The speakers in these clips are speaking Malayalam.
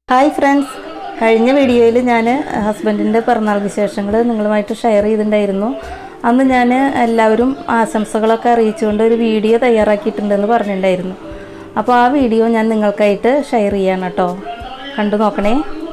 ഹായ് ഫ്രണ്ട്സ് കഴിഞ്ഞ വീഡിയോയിൽ ഞാൻ ഹസ്ബൻഡിൻ്റെ പിറന്നാൾ വിശേഷങ്ങൾ നിങ്ങളുമായിട്ട് ഷെയർ ചെയ്തിട്ടുണ്ടായിരുന്നു അന്ന് ഞാൻ എല്ലാവരും ആശംസകളൊക്കെ അറിയിച്ചുകൊണ്ട് ഒരു വീഡിയോ തയ്യാറാക്കിയിട്ടുണ്ടെന്ന് പറഞ്ഞിട്ടുണ്ടായിരുന്നു അപ്പോൾ ആ വീഡിയോ ഞാൻ നിങ്ങൾക്കായിട്ട് ഷെയർ ചെയ്യാണ് കേട്ടോ കണ്ടു നോക്കണേ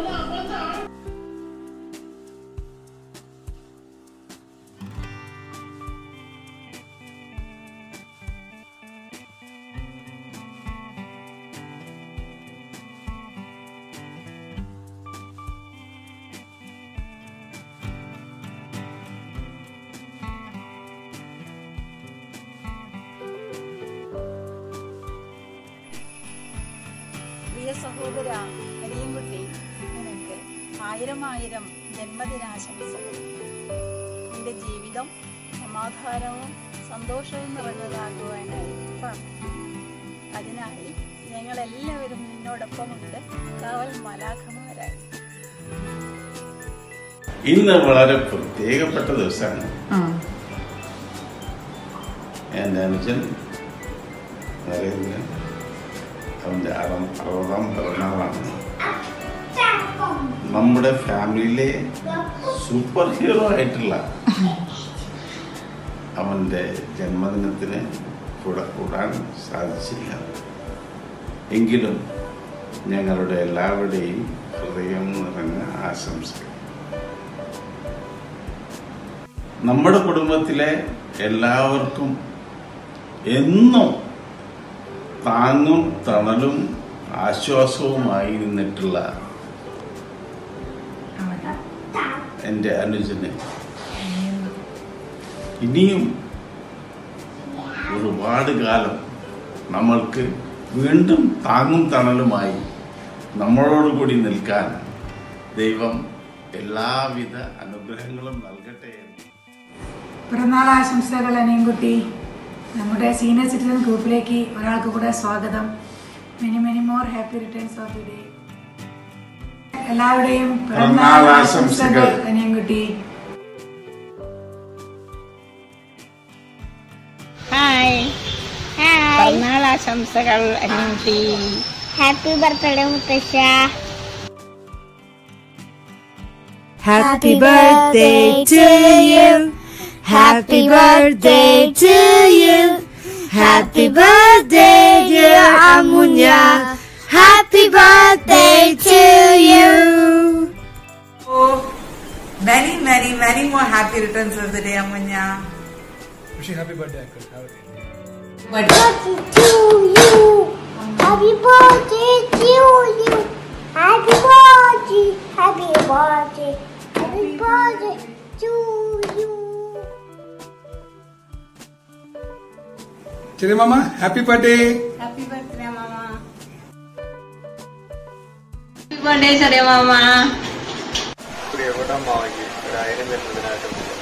പ്രിയ സഹോദര അരിയൻകുട്ടി നിനക്ക് ആയിരം ആയിരം ജന്മദിനാശംസകൾ നിന്റെ ജീവിതം സമാധാനവും സന്തോഷവും നിറഞ്ഞതാകുവാനായി പ്രാർത്ഥിക്കുന്നു അതിനായി ഞങ്ങളെല്ലാവരും നിന്നോടൊപ്പമുണ്ട് കാവൽ മലാഖമാരായി ഇന്ന് വളരെ പ്രത്യേകപ്പെട്ട ദിവസമാണ് എൻ്റെ അനുജൻ നരേന്ദ്രൻ അവൻ്റെ അറുപ അറുപതാം പിറന്നാളാണ് നമ്മുടെ ഫാമിലിയിലെ സൂപ്പർ ഹീറോ ആയിട്ടുള്ള അവൻ്റെ ജന്മദിനത്തിന് കൂടെ കൂടാൻ സാധിച്ചില്ല എങ്കിലും ഞങ്ങളുടെ എല്ലാവരുടെയും ഹൃദയം നിറഞ്ഞ ആശംസകൾ നമ്മുടെ കുടുംബത്തിലെ എല്ലാവർക്കും എന്നും താങ്ങും തണലും ആശ്വാസവുമായി നിന്നിട്ടുള്ള എൻ്റെ അനുജന് ഇനിയും ഒരുപാട് കാലം നമ്മൾക്ക് വീണ്ടും താങ്ങും തണലുമായി നമ്മളോട് കൂടി നിൽക്കാൻ ദൈവം എല്ലാവിധ അനുഗ്രഹങ്ങളും നൽകട്ടെ എന്ന് പിറന്നാൾ ആശംസകൾ അനിയൻകുട്ടി നമ്മുടെ സീനിയർ സിറ്റിസൺ ഗ്രൂപ്പിലേക്ക് ഒരാൾക്ക് കൂടെ സ്വാഗതം many many more happy returns of the day എല്ലാവരുടെയും പിറന്നാൾ പിറന്നാൾ ആശംസകൾ ആശംസകൾ. അനിയൻകുട്ടി ഹായ് പിറന്നാൾ ആശംസകൾ അനിയത്തി ഹാപ്പി ബർത്ത്ഡേ മുത്തശ്ശ Happy birthday to you. Happy birthday to you. Happy birthday, dear Amunya. Happy birthday to you. Many, many, many more happy returns of the day, Amanya. birthday to you. Happy birthday to you. Happy birthday. Happy birthday. Happy birthday to you. ചെറിയ മാമ ഹാപ്പി ബർത്ത്ഡേ ഹാപ്പി ബർത്ത്ഡേ മാമ ഹാപ്പി ബർത്ത്ഡേ ചെറിയ മാമ പ്രിയപ്പെട്ട അമ്മാവയ്ക്ക് ഒരായിരം ജന്മദിനാശംസകൾ